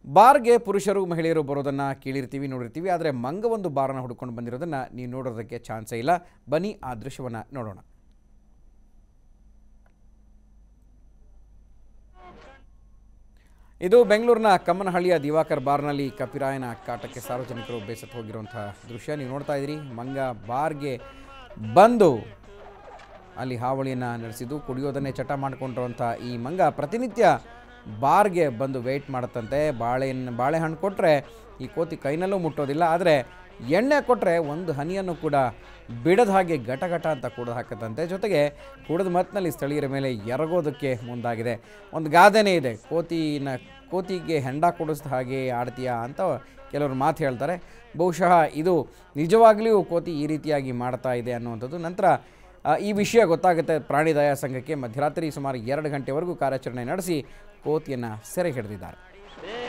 ಬಾರ್ಗೆ ಪುರುಷರು ಮಹಿಳೆಯರು ಬರೋದನ್ನು ಕೇಳಿರ್ತೀವಿ ನೋಡಿರ್ತೀವಿ ಆದರೆ ಮಂಗ ಒಂದು ಬಾರನ್ನು ಹುಡ್ಕೊಂಡು ಬಂದಿರೋದನ್ನು ನೀವು ನೋಡೋದಕ್ಕೆ ಚಾನ್ಸೇ ಇಲ್ಲ ಬನ್ನಿ ಆ ದೃಶ್ಯವನ್ನು ನೋಡೋಣ ಇದು ಬೆಂಗಳೂರಿನ ಕಮ್ಮನಹಳ್ಳಿಯ ದಿವಾಕರ್ ಬಾರ್ನಲ್ಲಿ ಕಪಿರಾಯನ ಕಾಟಕ್ಕೆ ಸಾರ್ವಜನಿಕರು ಬೇಸತ್ತು ಹೋಗಿರುವಂತಹ ದೃಶ್ಯ ನೀವು ನೋಡ್ತಾ ಇದ್ದೀರಿ ಮಂಗ ಬಾರ್ಗೆ ಬಂದು ಅಲ್ಲಿ ಹಾವಳಿಯನ್ನು ನಡೆಸಿದ್ದು ಕುಡಿಯೋದನ್ನೇ ಚಟ ಮಾಡಿಕೊಂಡಿರುವಂಥ ಈ ಮಂಗ ಪ್ರತಿನಿತ್ಯ ಬಾರ್ಗೆ ಬಂದು ವೆಯ್ಟ್ ಮಾಡುತ್ತಂತೆ ಬಾಳೆಹಣ್ಣು ಬಾಳೆಹಣ್ಣು ಕೊಟ್ಟರೆ ಈ ಕೋತಿ ಕೈನಲ್ಲೂ ಮುಟ್ಟೋದಿಲ್ಲ ಆದರೆ ಎಣ್ಣೆ ಕೊಟ್ಟರೆ ಒಂದು ಹನಿಯನ್ನು ಕೂಡ ಬಿಡದ ಹಾಗೆ ಘಟಘಟ ಅಂತ ಕುಡಿದು ಹಾಕತ್ತಂತೆ ಜೊತೆಗೆ ಕುಡಿದ ಮತ್ತಿನಲ್ಲಿ ಸ್ಥಳೀಯರ ಮೇಲೆ ಎರಗೋದಕ್ಕೆ ಮುಂದಾಗಿದೆ ಒಂದು ಗಾದೆನೇ ಇದೆ ಕೋತಿನ ಕೋತಿಗೆ ಹೆಂಡ ಕುಡಿಸ್ದ ಹಾಗೆ ಆಡ್ತೀಯಾ ಅಂತ ಕೆಲವರು ಮಾತು ಹೇಳ್ತಾರೆ ಬಹುಶಃ ಇದು ನಿಜವಾಗ್ಲಿಯೂ ಕೋತಿ ಈ ರೀತಿಯಾಗಿ ಮಾಡ್ತಾ ಇದೆ ಅನ್ನುವಂಥದ್ದು ನಂತರ ಆ, ಈ ವಿಷಯ ಗೊತ್ತಾಗುತ್ತೆ ಪ್ರಾಣಿ ದಯಾ ಸಂಘಕ್ಕೆ ಮಧ್ಯರಾತ್ರಿ ಸುಮಾರು ಎರಡು ಗಂಟೆವರೆಗೂ ಕಾರ್ಯಾಚರಣೆ ನಡೆಸಿ ಕೋತಿಯನ್ನು ಸೆರೆ ಹಿಡಿದಿದ್ದಾರೆ